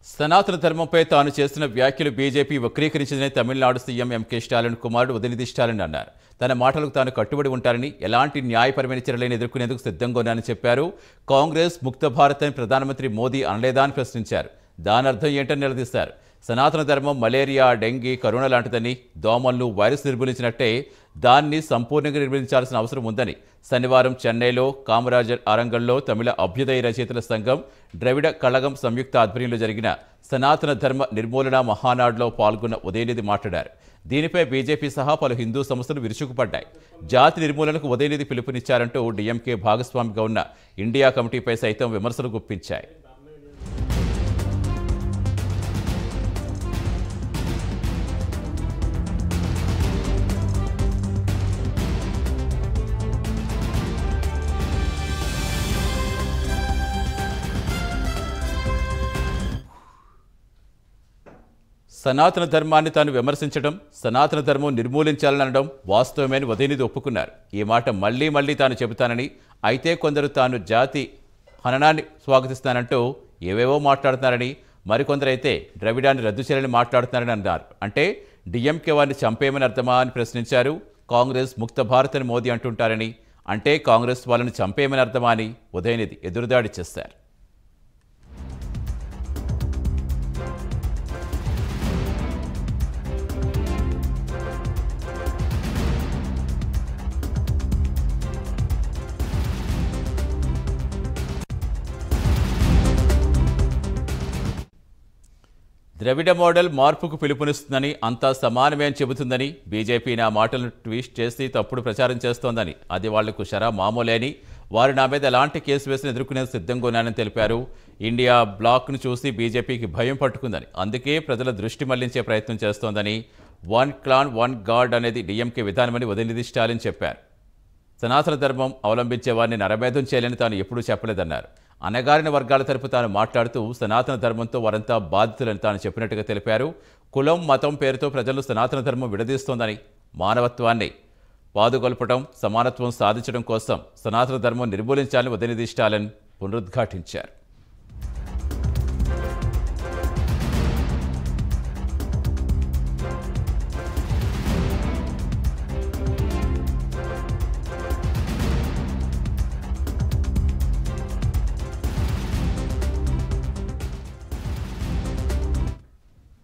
సనాతన ధర్మంపై తాను చేసిన వ్యాఖ్యలు బీజేపీ వక్రీకరించిందని తమిళనాడు సీఎం ఎంకే స్టాలిన్ కుమారుడు ఉదయనిధి స్టాలిన్ అన్నారు తన మాటలకు తాను కట్టుబడి ఉంటారని ఎలాంటి న్యాయపరమైన చర్యలను ఎదుర్కొనేందుకు సిద్ధంగా ఉన్నానని చెప్పారు కాంగ్రెస్ ముక్త భారత్ అని ప్రధానమంత్రి మోదీ అనలేదా అని ప్రశ్నించారు దాని అర్థం ఏంటని నిలదీశారు సనాతన ధర్మం మలేరియా డెంగీ కరోనా లాంటిదని దోమలను వైరస్ నిర్మూలించినట్టే దాన్ని సంపూర్ణంగా నిర్మూలించాల్సిన అవసరం ఉందని శనివారం చెన్నైలో కామరాజర్ అరంగంలో తమిళ అభ్యుదయ రచయితల సంఘం ద్రవిడ కళగం సంయుక్త ఆధ్వర్యంలో జరిగిన సనాతన ధర్మ నిర్మూలన మహానాడులో పాల్గొన్న ఉదయనిధి మాట్లాడారు దీనిపై బీజేపీ సహా పలు హిందూ సంస్థలు విరుచుకుపడ్డాయి జాతి నిర్మూలనకు ఉదయనిధి పిలుపునిచ్చారంటూ డీఎంకే భాగస్వామిగా ఉన్న ఇండియా కమిటీపై సైతం విమర్శలు గుప్పించాయి సనాతన ధర్మాన్ని తాను విమర్శించడం సనాతన ధర్మం నిర్మూలించాలని అనడం వాస్తవమని ఉదయనిధి ఒప్పుకున్నారు ఈ మాట మళ్ళీ మళ్ళీ తాను చెబుతానని అయితే కొందరు తాను జాతి హననాన్ని స్వాగతిస్తానంటూ ఏవేవో మాట్లాడుతున్నారని మరికొందరైతే ద్రవిడాన్ని రద్దు చేయాలని మాట్లాడుతున్నారని అన్నారు అంటే డిఎంకే వారిని చంపేయమని అర్థమా అని ప్రశ్నించారు కాంగ్రెస్ ముక్త భారత్ అని మోదీ అంటుంటారని అంటే కాంగ్రెస్ వాళ్ళని చంపేయమని అర్థమా అని ఉదయనిధి ఎదురుదాడి చేశారు ద్రవిడ మోడల్ మార్పుకు పిలుపునిస్తుందని అంతా సమానమే అని చెబుతుందని బీజేపీ నా మాటలను ట్వీట్ చేసి తప్పుడు ప్రచారం చేస్తోందని అది వాళ్లకు షరా మామూలేని వారు నా మీద ఎలాంటి కేసు వేసిన ఎదుర్కొనేందుకు సిద్ధంగా ఉన్నానని తెలిపారు ఇండియా బ్లాక్ను చూసి బీజేపీకి భయం పట్టుకుందని అందుకే ప్రజల దృష్టి మళ్లించే ప్రయత్నం చేస్తోందని వన్ క్లాన్ వన్ గాడ్ అనేది డీఎంకే విధానమని ఉదయనిధి స్టాలిన్ చెప్పారు సనాతన ధర్మం అవలంబించే వారిని నరమేధం చేయాలని తాను ఎప్పుడూ చెప్పలేదన్నారు అనగారిన వర్గాల తరపు తాను మాట్లాడుతూ సనాతన ధర్మంతో వారంతా బాధితులని తాను చెప్పినట్టుగా తెలిపారు కులం మతం పేరుతో ప్రజలు సనాతన ధర్మం విడదీస్తోందని మానవత్వాన్ని పాదుగొల్పడం సమానత్వం సాధించడం కోసం సనాతన ధర్మం నిర్మూలించాలని ఉదయనిధి స్టాలిన్ పునరుద్ఘాటించారు